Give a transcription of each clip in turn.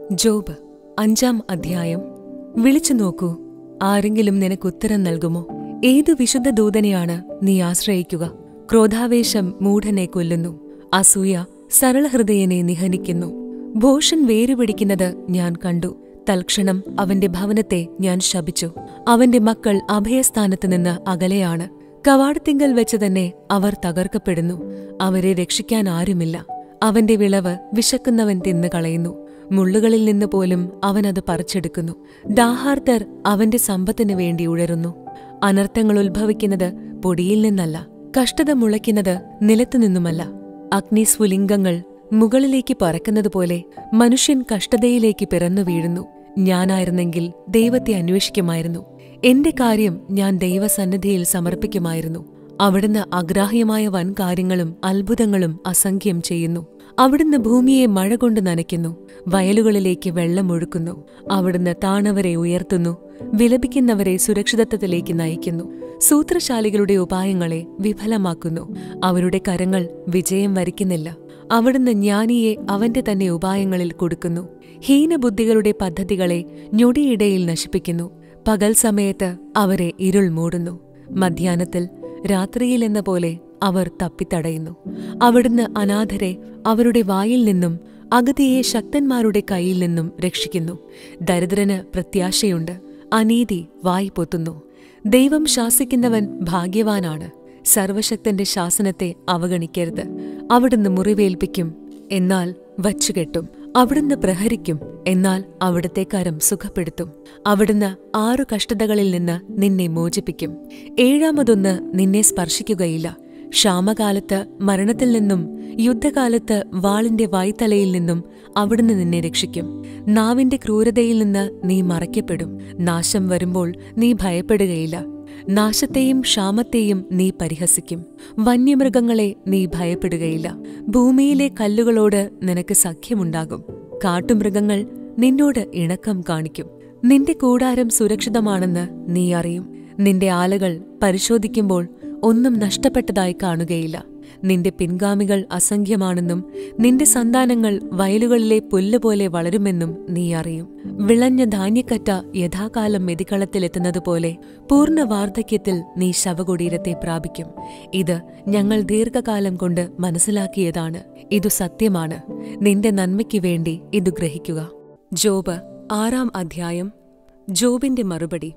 job അഞ്ചാം അധ്യായം വിളിച്ചു നോക്കൂ ആരെങ്കിലും നിനക്ക് ഉത്തരം നൽകുമോ ഏതു വിശുദ്ധ ദൂതനെയാണ് നീ ആശ്രയിക്കുക ക്രോധാവേശം മൂഢനെ കൊല്ലുന്നു അസൂയ സരളഹൃദയനെ നിഹനിക്കുന്നു ഭോഷൻ വേരുപിടിക്കുന്നത് ഞാൻ കണ്ടു തൽക്ഷണം അവന്റെ ഭവനത്തെ ഞാൻ ശപിച്ചു അവന്റെ മക്കൾ അഭയസ്ഥാനത്ത് നിന്ന് അകലെയാണ് കവാടത്തിങ്കൽ വെച്ച് തന്നെ അവർ തകർക്കപ്പെടുന്നു അവരെ രക്ഷിക്കാൻ ആരുമില്ല അവന്റെ വിളവ് വിശക്കുന്നവൻ തിന്നു കളയുന്നു മുള്ളുകളിൽ നിന്ന് പോലും അവനത് പറിച്ചെടുക്കുന്നു ദാഹാർത്തർ അവന്റെ സമ്പത്തിനു വേണ്ടി ഉഴറുന്നു അനർത്ഥങ്ങൾ ഉത്ഭവിക്കുന്നത് പൊടിയിൽ നിന്നല്ല കഷ്ടത മുളയ്ക്കുന്നത് നിലത്തുനിന്നുമല്ല അഗ്നിസ്ഫുലിംഗങ്ങൾ മുകളിലേക്ക് പറക്കുന്നതുപോലെ മനുഷ്യൻ കഷ്ടതയിലേക്ക് പിറന്നു വീഴുന്നു ഞാനായിരുന്നെങ്കിൽ ദൈവത്തെ അന്വേഷിക്കുമായിരുന്നു എന്റെ കാര്യം ഞാൻ ദൈവസന്നിധിയിൽ സമർപ്പിക്കുമായിരുന്നു അവിടുന്ന് അഗ്രാഹ്യമായ വൻ കാര്യങ്ങളും അത്ഭുതങ്ങളും അസംഖ്യം ചെയ്യുന്നു അവിടുന്ന് ഭൂമിയെ മഴ കൊണ്ട് നനയ്ക്കുന്നു വയലുകളിലേക്ക് വെള്ളം ഒഴുക്കുന്നു അവിടുന്ന് താണവരെ ഉയർത്തുന്നു വിലപിക്കുന്നവരെ സുരക്ഷിതത്വത്തിലേക്ക് നയിക്കുന്നു സൂത്രശാലികളുടെ ഉപായങ്ങളെ വിഫലമാക്കുന്നു അവരുടെ കരങ്ങൾ വിജയം വരിക്കുന്നില്ല അവിടുന്ന് ജ്ഞാനിയെ അവന്റെ തന്നെ ഉപായങ്ങളിൽ കൊടുക്കുന്നു ഹീനബുദ്ധികളുടെ പദ്ധതികളെ ഞൊടിയിടയിൽ നശിപ്പിക്കുന്നു പകൽ സമയത്ത് അവരെ ഇരുൾ മൂടുന്നു മധ്യാഹ്നത്തിൽ രാത്രിയിലെന്ന പോലെ അവർ തപ്പിത്തടയുന്നു അവിടുന്ന് അനാഥരെ അവരുടെ വായിൽ നിന്നും അഗതിയെ ശക്തന്മാരുടെ കയ്യിൽ നിന്നും രക്ഷിക്കുന്നു ദരിദ്രന് പ്രത്യാശയുണ്ട് അനീതി വായി പൊത്തുന്നു ദൈവം ശാസിക്കുന്നവൻ ഭാഗ്യവാനാണ് സർവശക്തന്റെ ശാസനത്തെ അവഗണിക്കരുത് അവിടുന്ന് മുറിവേൽപ്പിക്കും എന്നാൽ വച്ചുകെട്ടും അവിടുന്ന് പ്രഹരിക്കും എന്നാൽ അവിടുത്തെ കരം സുഖപ്പെടുത്തും അവിടുന്ന് ആറു കഷ്ടതകളിൽ നിന്ന് നിന്നെ മോചിപ്പിക്കും ഏഴാമതൊന്ന് നിന്നെ സ്പർശിക്കുകയില്ല ക്ഷാമകാലത്ത് മരണത്തിൽ നിന്നും യുദ്ധകാലത്ത് വാളിന്റെ വായ്ത്തലയിൽ നിന്നും അവിടുന്ന് നിന്നെ രക്ഷിക്കും നാവിന്റെ ക്രൂരതയിൽ നിന്ന് നീ മറയ്ക്കപ്പെടും നാശം വരുമ്പോൾ നീ ഭയപ്പെടുകയില്ല നാശത്തെയും ക്ഷാമത്തെയും നീ പരിഹസിക്കും വന്യമൃഗങ്ങളെ നീ ഭയപ്പെടുകയില്ല ഭൂമിയിലെ കല്ലുകളോട് നിനക്ക് സഖ്യമുണ്ടാകും കാട്ടുമൃഗങ്ങൾ നിന്നോട് ഇണക്കം കാണിക്കും നിന്റെ കൂടാരം സുരക്ഷിതമാണെന്ന് നീ അറിയും നിന്റെ ആലകൾ പരിശോധിക്കുമ്പോൾ ഒന്നും നഷ്ടപ്പെട്ടതായി കാണുകയില്ല നിന്റെ പിൻഗാമികൾ അസംഖ്യമാണെന്നും നിന്റെ സന്താനങ്ങൾ വയലുകളിലെ പുല്ലുപോലെ വളരുമെന്നും നീ അറിയും വിളഞ്ഞ ധാന്യക്കറ്റ യഥാകാലം മെതിക്കളത്തിലെത്തുന്നതുപോലെ പൂർണ്ണ വാർദ്ധക്യത്തിൽ നീ ശവകുടീരത്തെ പ്രാപിക്കും ഇത് ഞങ്ങൾ ദീർഘകാലം കൊണ്ട് മനസ്സിലാക്കിയതാണ് ഇതു സത്യമാണ് നിന്റെ നന്മയ്ക്കു വേണ്ടി ഇതു ഗ്രഹിക്കുക ജോബ് ആറാം അധ്യായം ജോബിന്റെ മറുപടി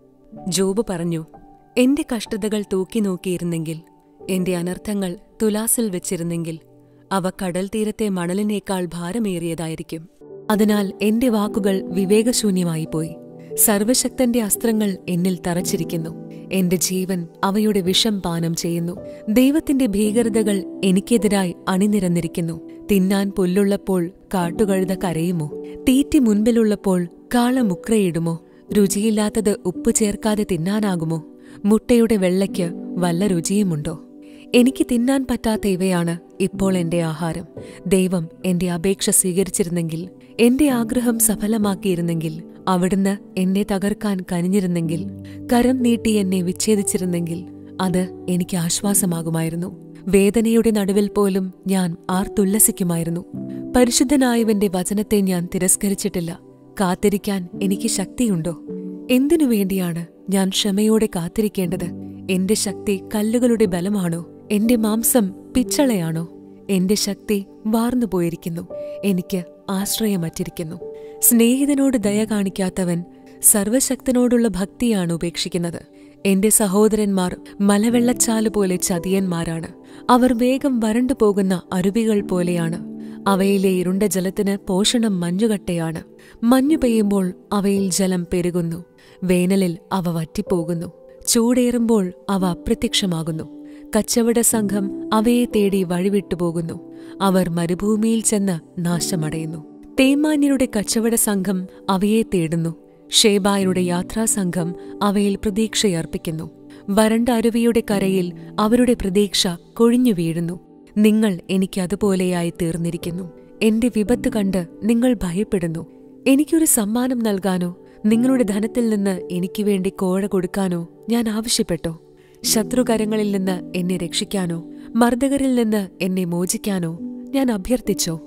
ജോബ് പറഞ്ഞു എന്റെ കഷ്ടതകൾ തൂക്കി നോക്കിയിരുന്നെങ്കിൽ എന്റെ അനർത്ഥങ്ങൾ തുലാസിൽ വെച്ചിരുന്നെങ്കിൽ അവ കടൽ തീരത്തെ മണലിനേക്കാൾ ഭാരമേറിയതായിരിക്കും അതിനാൽ എന്റെ വാക്കുകൾ വിവേകശൂന്യമായി പോയി സർവശക്തന്റെ അസ്ത്രങ്ങൾ എന്നിൽ തറച്ചിരിക്കുന്നു എന്റെ ജീവൻ അവയുടെ വിഷം പാനം ചെയ്യുന്നു ദൈവത്തിന്റെ ഭീകരതകൾ എനിക്കെതിരായി അണിനിരന്നിരിക്കുന്നു തിന്നാൻ പുല്ലുള്ളപ്പോൾ കാട്ടുകഴുത കരയുമോ തീറ്റി മുൻപിലുള്ളപ്പോൾ കാള മുക്രയിടുമോ രുചിയില്ലാത്തത് ഉപ്പ് ചേർക്കാതെ തിന്നാനാകുമോ മുട്ടയുടെ വെള്ളയ്ക്ക് വല്ല രുചിയുമുണ്ടോ എനിക്ക് തിന്നാൻ പറ്റാത്ത ഇവയാണ് ഇപ്പോൾ എന്റെ ആഹാരം ദൈവം എന്റെ അപേക്ഷ സ്വീകരിച്ചിരുന്നെങ്കിൽ എന്റെ ആഗ്രഹം സഫലമാക്കിയിരുന്നെങ്കിൽ അവിടുന്ന് എന്നെ തകർക്കാൻ കനിഞ്ഞിരുന്നെങ്കിൽ കരം നീട്ടി എന്നെ വിച്ഛേദിച്ചിരുന്നെങ്കിൽ അത് എനിക്ക് ആശ്വാസമാകുമായിരുന്നു വേദനയുടെ നടുവിൽ പോലും ഞാൻ ആർത്തുല്ലസിക്കുമായിരുന്നു പരിശുദ്ധനായവന്റെ വചനത്തെ ഞാൻ തിരസ്കരിച്ചിട്ടില്ല കാത്തിരിക്കാൻ എനിക്ക് ശക്തിയുണ്ടോ എന്തിനു വേണ്ടിയാണ് ഞാൻ ക്ഷമയോടെ കാത്തിരിക്കേണ്ടത് എന്റെ ശക്തി കല്ലുകളുടെ ബലമാണോ എന്റെ മാംസം പിച്ചളയാണോ എന്റെ ശക്തി വാർന്നുപോയിരിക്കുന്നു എനിക്ക് ആശ്രയമറ്റിരിക്കുന്നു സ്നേഹിതനോട് ദയ കാണിക്കാത്തവൻ സർവശക്തനോടുള്ള ഭക്തിയാണ് ഉപേക്ഷിക്കുന്നത് എന്റെ സഹോദരന്മാർ മലവെള്ളച്ചാല് പോലെ ചതിയന്മാരാണ് അവർ വേഗം വരണ്ടു പോകുന്ന അരുവികൾ പോലെയാണ് അവയിലെ ഇരുണ്ട ജലത്തിന് പോഷണം മഞ്ഞുകട്ടയാണ് മഞ്ഞു പെയ്യുമ്പോൾ അവയിൽ ജലം പെരുകുന്നു വേനലിൽ അവ വറ്റിപ്പോകുന്നു ചൂടേറുമ്പോൾ അവ അപ്രത്യക്ഷമാകുന്നു കച്ചവട സംഘം അവയെ തേടി വഴിവിട്ടുപോകുന്നു അവർ മരുഭൂമിയിൽ ചെന്ന് നാശമടയുന്നു തേമാന്യരുടെ കച്ചവട സംഘം അവയെ തേടുന്നു ഷേബായരുടെ യാത്രാസംഘം അവയിൽ പ്രതീക്ഷയർപ്പിക്കുന്നു വരണ്ട അരുവിയുടെ കരയിൽ അവരുടെ പ്രതീക്ഷ കൊഴിഞ്ഞു വീഴുന്നു നിങ്ങൾ എനിക്കതുപോലെയായി തീർന്നിരിക്കുന്നു എന്റെ വിപത്ത് കണ്ട് നിങ്ങൾ ഭയപ്പെടുന്നു എനിക്കൊരു സമ്മാനം നൽകാനോ നിങ്ങളുടെ ധനത്തിൽ നിന്ന് എനിക്ക് വേണ്ടി കോഴ കൊടുക്കാനോ ഞാൻ ആവശ്യപ്പെട്ടോ ശത്രുകരങ്ങളിൽ നിന്ന് എന്നെ രക്ഷിക്കാനോ മർദ്ദകരിൽ നിന്ന് എന്നെ മോചിക്കാനോ ഞാൻ അഭ്യർത്ഥിച്ചോ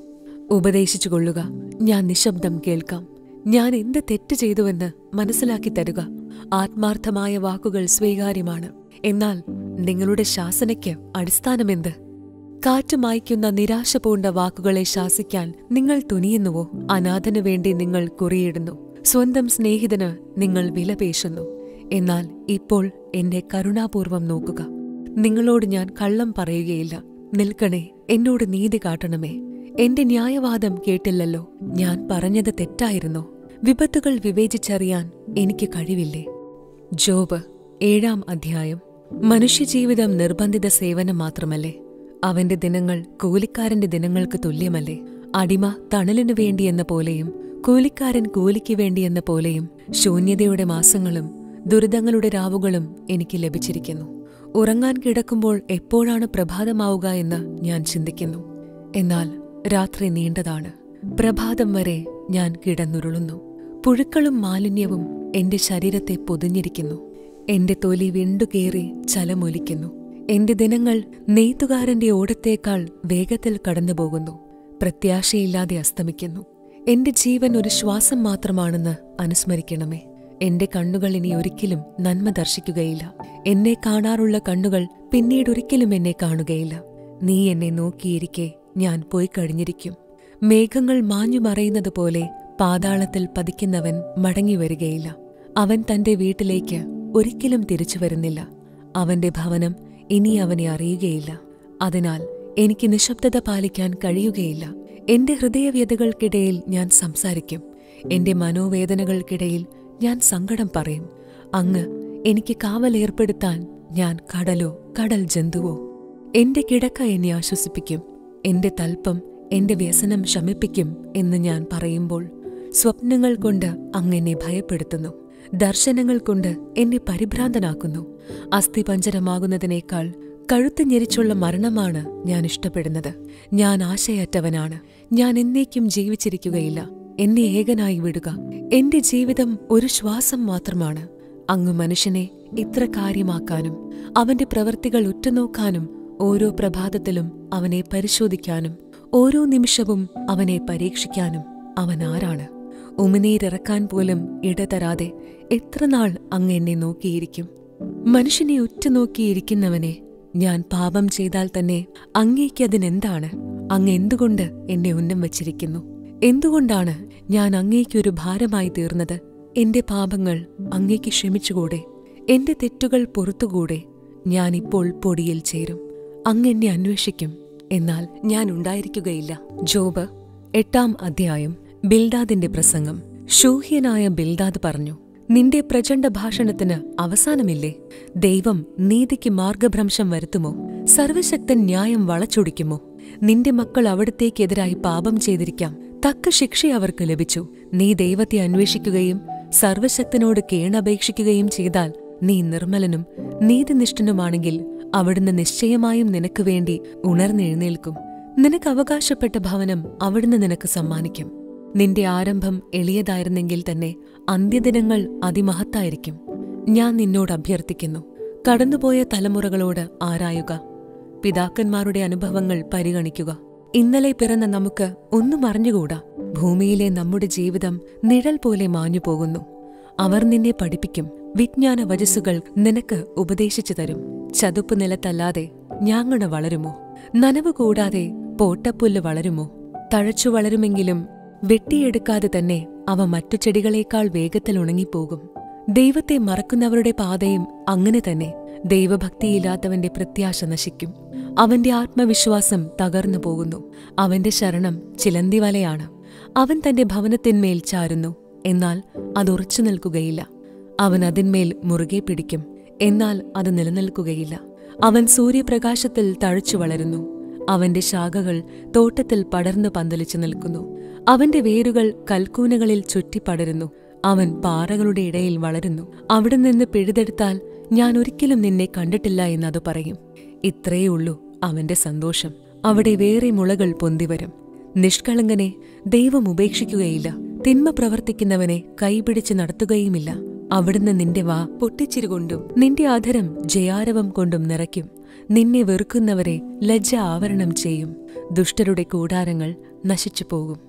ഉപദേശിച്ചു കൊള്ളുക ഞാൻ നിശബ്ദം കേൾക്കാം ഞാൻ എന്ത് തെറ്റ് ചെയ്തുവെന്ന് മനസ്സിലാക്കി തരുക ആത്മാർത്ഥമായ വാക്കുകൾ സ്വീകാര്യമാണ് എന്നാൽ നിങ്ങളുടെ ശാസനയ്ക്ക് അടിസ്ഥാനമെന്ത് കാറ്റ് മായ്ക്കുന്ന നിരാശ പൂണ്ട വാക്കുകളെ ശാസിക്കാൻ നിങ്ങൾ തുനിയുന്നുവോ അനാഥനു വേണ്ടി നിങ്ങൾ കുറിയിടുന്നു സ്വന്തം സ്നേഹിതന് നിങ്ങൾ വിലപേശുന്നു എന്നാൽ ഇപ്പോൾ എന്നെ കരുണാപൂർവം നോക്കുക നിങ്ങളോട് ഞാൻ കള്ളം പറയുകയില്ല നിൽക്കണേ എന്നോട് നീതി കാട്ടണമേ എന്റെ ന്യായവാദം കേട്ടില്ലല്ലോ ഞാൻ പറഞ്ഞത് തെറ്റായിരുന്നോ വിപത്തുകൾ വിവേചിച്ചറിയാൻ എനിക്ക് കഴിവില്ലേ ജോബ് ഏഴാം അധ്യായം മനുഷ്യജീവിതം നിർബന്ധിത സേവനം മാത്രമല്ലേ അവന്റെ ദിനങ്ങൾ കൂലിക്കാരന്റെ ദിനങ്ങൾക്ക് തുല്യമല്ലേ അടിമ തണലിനു വേണ്ടിയെന്ന പോലെയും കൂലിക്കാരൻ കൂലിക്ക് വേണ്ടിയെന്ന പോലെയും ശൂന്യതയുടെ മാസങ്ങളും ദുരിതങ്ങളുടെ രാവുകളും എനിക്ക് ലഭിച്ചിരിക്കുന്നു ഉറങ്ങാൻ കിടക്കുമ്പോൾ എപ്പോഴാണ് പ്രഭാതമാവുക എന്ന് ഞാൻ ചിന്തിക്കുന്നു എന്നാൽ രാത്രി നീണ്ടതാണ് പ്രഭാതം വരെ ഞാൻ കിടന്നുരുളുന്നു പുഴുക്കളും മാലിന്യവും എന്റെ ശരീരത്തെ പൊതിഞ്ഞിരിക്കുന്നു എന്റെ തൊലി വിണ്ടുകേറി ചലമൊലിക്കുന്നു എന്റെ ദിനങ്ങൾ നെയ്ത്തുകാരന്റെ ഓടത്തേക്കാൾ വേഗത്തിൽ കടന്നുപോകുന്നു പ്രത്യാശയില്ലാതെ അസ്തമിക്കുന്നു എന്റെ ജീവൻ ഒരു ശ്വാസം മാത്രമാണെന്ന് അനുസ്മരിക്കണമേ എന്റെ കണ്ണുകൾ ഇനി ഒരിക്കലും നന്മ ദർശിക്കുകയില്ല എന്നെ കാണാറുള്ള കണ്ണുകൾ പിന്നീടൊരിക്കലും എന്നെ കാണുകയില്ല നീ എന്നെ നോക്കിയിരിക്കെ ഞാൻ പോയി കഴിഞ്ഞിരിക്കും മേഘങ്ങൾ മാഞ്ഞു മറയുന്നത് പോലെ പാതാളത്തിൽ പതിക്കുന്നവൻ മടങ്ങിവരികയില്ല അവൻ തന്റെ വീട്ടിലേക്ക് ഒരിക്കലും തിരിച്ചു വരുന്നില്ല അവന്റെ ഭവനം ഇനി അവനെ അറിയുകയില്ല അതിനാൽ എനിക്ക് നിശബ്ദത പാലിക്കാൻ കഴിയുകയില്ല എന്റെ ഹൃദയവ്യതകൾക്കിടയിൽ ഞാൻ സംസാരിക്കും എന്റെ മനോവേദനകൾക്കിടയിൽ ഞാൻ സങ്കടം പറയും അങ്ങ് എനിക്ക് കാവലേർപ്പെടുത്താൻ ഞാൻ കടലോ കടൽ ജന്തുവോ എന്റെ കിടക്ക എന്നെ ആശ്വസിപ്പിക്കും എന്റെ തൽപ്പം എന്റെ വ്യസനം ശമിപ്പിക്കും എന്ന് ഞാൻ പറയുമ്പോൾ സ്വപ്നങ്ങൾ കൊണ്ട് അങ്ങെന്നെ ഭയപ്പെടുത്തുന്നു ദർശനങ്ങൾ കൊണ്ട് എന്നെ പരിഭ്രാന്തനാക്കുന്നു അസ്ഥിപഞ്ചരമാകുന്നതിനേക്കാൾ കഴുത്ത് ഞെരിച്ചുള്ള മരണമാണ് ഞാൻ ഇഷ്ടപ്പെടുന്നത് ഞാൻ ആശയറ്റവനാണ് ഞാൻ എന്നേക്കും ജീവിച്ചിരിക്കുകയില്ല എന്നെ ഏകനായി വിടുക എന്റെ ജീവിതം ഒരു ശ്വാസം മാത്രമാണ് അങ്ങ് മനുഷ്യനെ ഇത്ര കാര്യമാക്കാനും അവന്റെ പ്രവൃത്തികൾ ഉറ്റുനോക്കാനും ഓരോ പ്രഭാതത്തിലും അവനെ പരിശോധിക്കാനും ഓരോ നിമിഷവും അവനെ പരീക്ഷിക്കാനും അവൻ ആരാണ് ഉമിനീരിറക്കാൻ പോലും ഇടതരാതെ എത്ര നാൾ അങ്ങ് എന്നെ നോക്കിയിരിക്കും മനുഷ്യനെ ഉറ്റുനോക്കിയിരിക്കുന്നവനെ ഞാൻ പാപം ചെയ്താൽ തന്നെ അങ്ങേക്കതിനെന്താണ് അങ്ങ് എന്തുകൊണ്ട് എന്നെ ഉന്നം വച്ചിരിക്കുന്നു എന്തുകൊണ്ടാണ് ഞാൻ അങ്ങേക്കൊരു ഭാരമായി തീർന്നത് എന്റെ പാപങ്ങൾ അങ്ങേക്ക് ക്ഷമിച്ചുകൂടെ എന്റെ തെറ്റുകൾ പുറത്തുകൂടെ ഞാൻ ഇപ്പോൾ പൊടിയിൽ ചേരും അങ്ങ് എന്നെ അന്വേഷിക്കും എന്നാൽ ഞാൻ ഉണ്ടായിരിക്കുകയില്ല ജോബ് എട്ടാം അധ്യായം ബിൽദാദിന്റെ പ്രസംഗം ശൂഹ്യനായ ബിൽദാദ് പറഞ്ഞു നിന്റെ പ്രചണ്ഡ ഭാഷണത്തിന് അവസാനമില്ലേ ദൈവം നീതിക്ക് മാർഗഭ്രംശം വരുത്തുമോ സർവശക്തൻ ന്യായം വളച്ചൊടിക്കുമോ നിന്റെ മക്കൾ അവിടത്തേക്കെതിരായി പാപം ചെയ്തിരിക്കാം തക്ക ശിക്ഷ അവർക്ക് ലഭിച്ചു നീ ദൈവത്തെ അന്വേഷിക്കുകയും സർവശക്തനോട് കേണപേക്ഷിക്കുകയും ചെയ്താൽ നീ നിർമ്മലനും നീതിനിഷ്ഠനുമാണെങ്കിൽ അവിടുന്ന് നിശ്ചയമായും നിനക്ക് വേണ്ടി ഉണർന്നെഴുന്നേൽക്കും നിനക്ക് അവകാശപ്പെട്ട ഭവനം അവിടുന്ന് നിനക്ക് സമ്മാനിക്കും നിന്റെ ആരംഭം എളിയതായിരുന്നെങ്കിൽ തന്നെ അന്ത്യദിനങ്ങൾ അതിമഹത്തായിരിക്കും ഞാൻ നിന്നോട് അഭ്യർത്ഥിക്കുന്നു കടന്നുപോയ തലമുറകളോട് ആരായുക പിതാക്കന്മാരുടെ അനുഭവങ്ങൾ പരിഗണിക്കുക ഇന്നലെ പിറന്ന നമുക്ക് ഒന്നും അറിഞ്ഞുകൂടാ ഭൂമിയിലെ നമ്മുടെ ജീവിതം നിഴൽ പോലെ മാഞ്ഞു പോകുന്നു അവർ നിന്നെ പഠിപ്പിക്കും വിജ്ഞാന വചസ്സുകൾ നിനക്ക് ഉപദേശിച്ചു തരും ചതുപ്പ് നിലത്തല്ലാതെ ഞാങ്ങണ വളരുമോ നനവ് കൂടാതെ പോട്ടപ്പുല്ല് വളരുമോ തഴച്ചു വളരുമെങ്കിലും വെട്ടിയെടുക്കാതെ തന്നെ അവ മറ്റു ചെടികളേക്കാൾ വേഗത്തിൽ ഉണങ്ങിപ്പോകും ദൈവത്തെ മറക്കുന്നവരുടെ പാതയും അങ്ങനെ തന്നെ ദൈവഭക്തിയില്ലാത്തവന്റെ പ്രത്യാശ നശിക്കും അവന്റെ ആത്മവിശ്വാസം തകർന്നു പോകുന്നു അവന്റെ ശരണം ചിലന്തി വലയാണ് അവൻ തന്റെ ഭവനത്തിന്മേൽ ചാരുന്നു എന്നാൽ അതുറച്ചു നിൽക്കുകയില്ല അവൻ അതിന്മേൽ മുറുകെ പിടിക്കും എന്നാൽ അത് നിലനിൽക്കുകയില്ല അവൻ സൂര്യപ്രകാശത്തിൽ തഴച്ചു വളരുന്നു അവന്റെ ശാഖകൾ തോട്ടത്തിൽ പടർന്നു പന്തലിച്ചു നിൽക്കുന്നു അവന്റെ വേരുകൾ കൽക്കൂനകളിൽ ചുറ്റിപ്പടരുന്നു അവൻ പാറകളുടെ ഇടയിൽ വളരുന്നു അവിടെ നിന്ന് പിഴുതെടുത്താൽ ഞാൻ ഒരിക്കലും നിന്നെ കണ്ടിട്ടില്ല എന്നതു പറയും ഇത്രയേ ഉള്ളൂ അവന്റെ സന്തോഷം അവിടെ വേറെ മുളകൾ പൊന്തിവരും നിഷ്കളങ്കനെ ദൈവം ഉപേക്ഷിക്കുകയില്ല തിന്മ പ്രവർത്തിക്കുന്നവനെ കൈപിടിച്ച് നടത്തുകയുമില്ല അവിടുന്ന് നിന്റെ വാ പൊട്ടിച്ചിരുകൊണ്ടും നിന്റെ ആധരം ജയാരവം കൊണ്ടും നിറയ്ക്കും നിന്നെ വെറുക്കുന്നവരെ ലജ്ജ ആവരണം ചെയ്യും ദുഷ്ടരുടെ കൂടാരങ്ങൾ നശിച്ചു പോകും